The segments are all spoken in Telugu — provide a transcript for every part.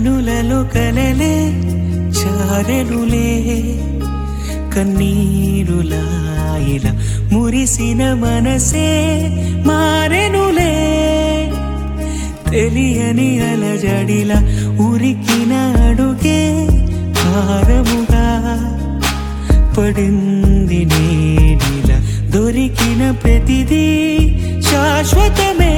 కనులలో కలలే చారెనులే కన్నీరులాయిల మురిసిన మనసే మారెనులే తెలియని అలజడిల ఉరికిన అడుగే భారముగా పడింది నేడిల దొరికిన ప్రతిదీ శాశ్వతమే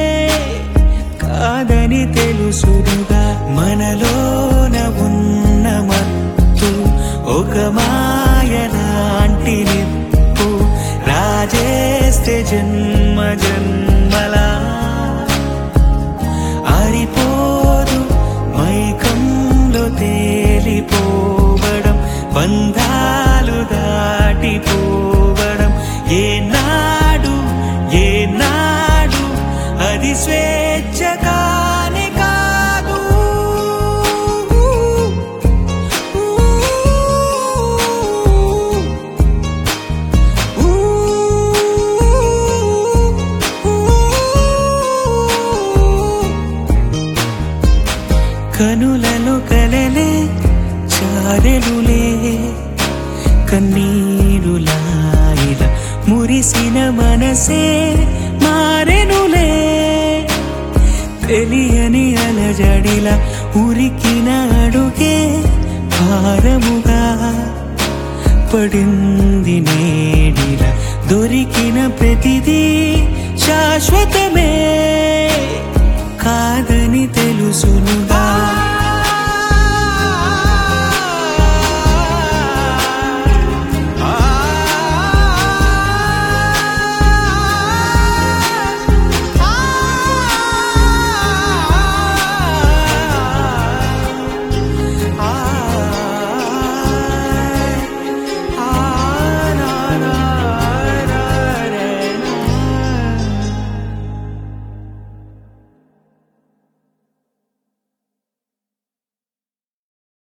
కాదని తెలుసునుగా మనలోన ఉన్న మత్తు ఒక మాయలాంటి నిప్పు రాజేస్తే జన్మ జన్మలా ఆరిపోదు మైకంలో తేలిపోవడం బంధాలు దాటిపోవడం ఏనాడు ఏనాడు అది స్వేచ్ఛ కానే కాదు కనులలో కలలే చారెలులే కన్నీరులాయిల మురిసిన మనసే మారెనులే తెలియని అలజడిల ఉరికిన అడుగే భారముగా పడింది నేడిల దొరికిన ప్రతిదీ శాశ్వతమే కాదని తెలుసునుగా